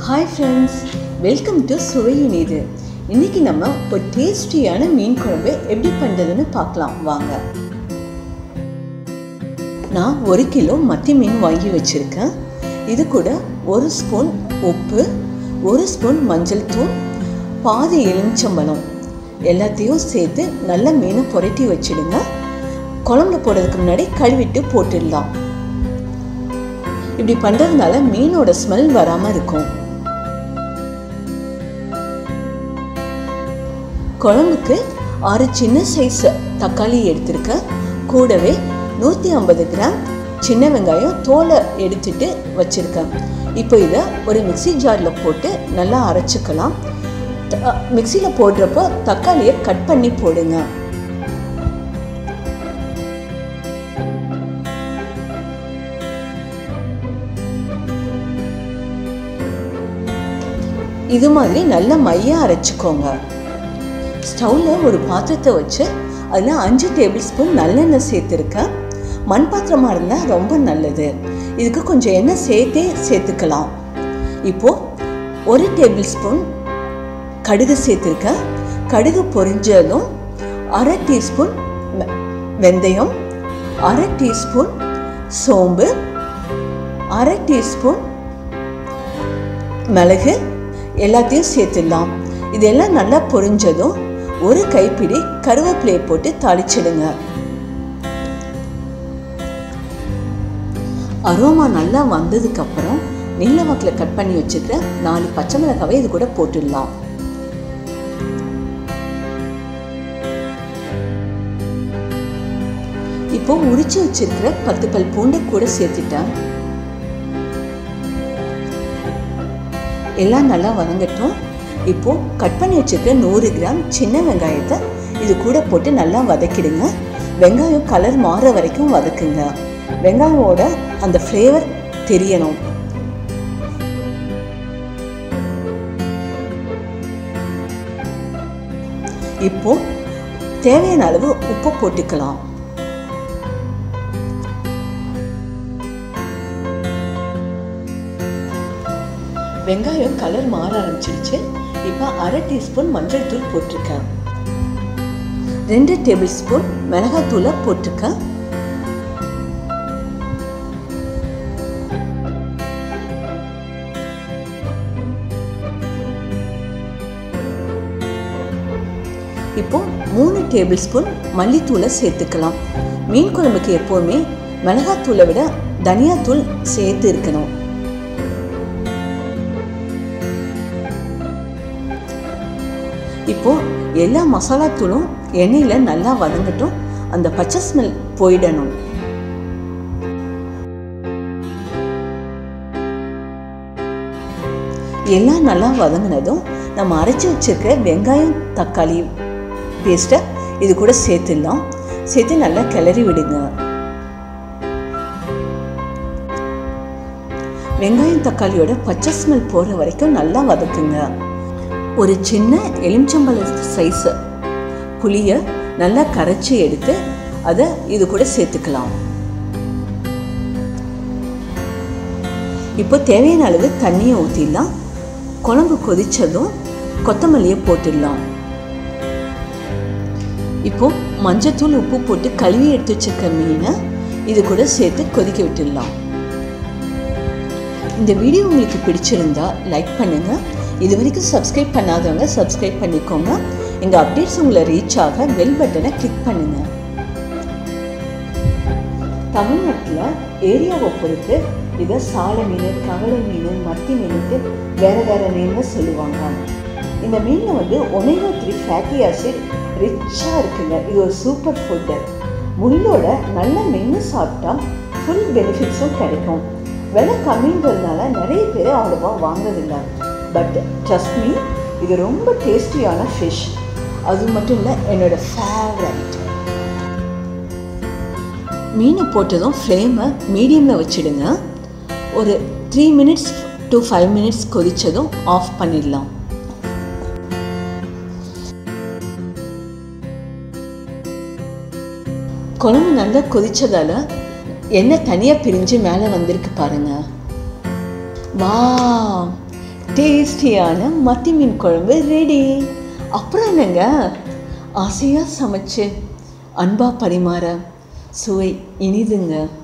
hi friends welcome to சுவை இனிது இன்னைக்கு நம்ம ஒரு டேஸ்டியான மீன் குழம்பு எப்படி பண்ணுறதுன்னு பார்க்கலாம் வாங்க நான் ஒரு கிலோ மத்தி மீன் வாங்கி வச்சுருக்கேன் இது கூட ஒரு ஸ்பூன் உப்பு ஒரு ஸ்பூன் மஞ்சள் தூள் பாதி எலுமிச்சம்பழம் எல்லாத்தையும் சேர்த்து நல்ல மீனை புரட்டி வச்சிடுங்க குழம்புல போடுறதுக்கு முன்னாடி கழுவிட்டு போட்டுடலாம் இப்படி பண்ணுறதுனால மீனோட ஸ்மெல் வராமல் இருக்கும் குழம்புக்கு ஆறு சின்ன சைஸ் தக்காளி எடுத்திருக்கேன் கூடவே நூற்றி ஐம்பது கிராம் சின்ன வெங்காயம் தோலை எடுத்துட்டு வச்சுருக்கேன் இப்போ இதை ஒரு மிக்சி ஜாரில் போட்டு நல்லா அரைச்சிக்கலாம் மிக்சியில் போடுறப்போ தக்காளியை கட் பண்ணி போடுங்க இது மாதிரி நல்ல மையாக அரைச்சிக்கோங்க ஸ்டவ்வில் ஒரு பாத்திரத்தை வச்சு அதில் அஞ்சு டேபிள் ஸ்பூன் நல்லெண்ணெய் சேர்த்துருக்கேன் மண் பாத்திரமாக இருந்தால் ரொம்ப நல்லது இதுக்கு கொஞ்சம் எண்ணெய் சேர்த்தே சேர்த்துக்கலாம் இப்போது ஒரு டேபிள் ஸ்பூன் கடுகு சேர்த்துருக்கேன் கடுகு பொரிஞ்சதும் அரை டீஸ்பூன் வெந்தயம் அரை டீஸ்பூன் சோம்பு அரை டீஸ்பூன் மிளகு எல்லாத்தையும் சேர்த்துடலாம் இதெல்லாம் நல்லா பொரிஞ்சதும் ஒரு கைப்பிடி கருவேப்பிலையை போட்டு தாளிச்சிடுங்க அரோமா நல்லா வந்ததுக்கப்புறம் நீல வாக்கில் கட் பண்ணி வச்சுருக்க நாலு பச்சை மிளகாவை இது கூட போட்டுடலாம் இப்போ உரிச்சு வச்சிருக்கிற பத்து பல் பூண்டை கூட சேர்த்துட்டேன் எல்லாம் நல்லா வதங்கட்டும் இப்போ கட் பண்ணி வச்சிருக்க நூறு கிராம் சின்ன வெங்காயத்தை இது கூட போட்டு நல்லா வதக்கிடுங்க வெங்காயம் கலர் மாற வரைக்கும் வதக்குங்க வெங்காயோட அந்த ஃப்ளேவர் தெரியணும் இப்போ தேவையான அளவு உப்பு போட்டுக்கலாம் வெங்காயம் கலர் மாற ஆரம்பிச்சிருச்சு இப்போ அரை டீஸ்பூன் மஞ்சள் தூள் போட்டிருக்கேன் ரெண்டு டேபிள் ஸ்பூன் மிளகாய் தூளை போட்டிருக்கேன் இப்போ மூணு டேபிள் ஸ்பூன் மல்லித்தூளை சேர்த்துக்கலாம் மீன் குழம்புக்கு எப்போவுமே மிளகாத்தூளை விட தனியாத்தூள் சேர்த்து இருக்கணும் இப்போ எல்லா மசாலா தூளும் எண்ணெயில் நல்லா வதங்கட்டும் அந்த பச்சை ஸ்மெல் போயிடணும் எல்லாம் நல்லா வதங்கினதும் நம்ம அரைச்சி வச்சிருக்க வெங்காயம் தக்காளி பேஸ்ட்டை இது கூட சேர்த்துடலாம் சேர்த்து நல்லா கிளறி விடுங்க வெங்காயம் தக்காளியோட பச்சை ஸ்மெல் போகிற வரைக்கும் நல்லா வதக்குங்க ஒரு சின்ன எலுமிச்சம்பழ சைஸ் புளியை நல்லா கரைச்சி எடுத்து அதை இது கூட சேர்த்துக்கலாம் இப்போ தேவையான அளவு தண்ணியை ஊற்றிடலாம் குழம்பு கொதிச்சதும் கொத்தமல்லியை போட்டுடலாம் இப்போ மஞ்சத்தூள் உப்பு போட்டு கழுவி எடுத்து வச்சிருக்க மீனை இது கூட சேர்த்து கொதிக்க விட்டுடலாம் இந்த வீடியோ உங்களுக்கு பிடிச்சிருந்தா லைக் பண்ணுங்கள் இது வரைக்கும் சப்ஸ்கிரைப் பண்ணாதவங்க சப்ஸ்கிரைப் பண்ணிக்கோங்க எங்கள் அப்டேட்ஸ் உங்களை ரீச் ஆக பெல் பட்டனை கிளிக் பண்ணுங்கள் தமிழ்நாட்டில் ஏரியாவை பொறுத்து இதை சாலை மீன் கவலை மீன் மத்தி மீனுக்கு வேற வேற நேம்னு சொல்லுவாங்க இந்த மீனில் வந்து ஒமேகா த்ரீ ஃபேட்டி ஆசிட் ரிச்சாக இருக்குங்க இது ஒரு சூப்பர் ஃபுட்டு முள்ளோட நல்ல மென்று சாப்பிட்டா ஃபுல் பெனிஃபிட்ஸும் கிடைக்கும் விலை கம்மின்றதுனால நிறைய பேர் அவ்வளோவா வாங்குறதில்லை பட் ட்ரஸ்ட் மீ இது ரொம்ப டேஸ்டியான ஃபிஷ் அது மட்டும் இல்லை என்னோட ஃபேவரைட் மீனை போட்டதும் ஃப்ளேமை மீடியமில் வச்சுடுங்க ஒரு three minutes to five minutes கொதித்ததும் ஆஃப் பண்ணிடலாம் குழம்பு நல்லா கொதிச்சதால எண்ணெய் தனியாக பிரிஞ்சு மேலே வந்திருக்கு பாருங்க வா டேஸ்டியான மத்தி மீன் குழம்பு ரெடி அப்புறம் என்னங்க ஆசையாக சமைச்சு அன்பா பரிமாற சுவை இனிதுங்க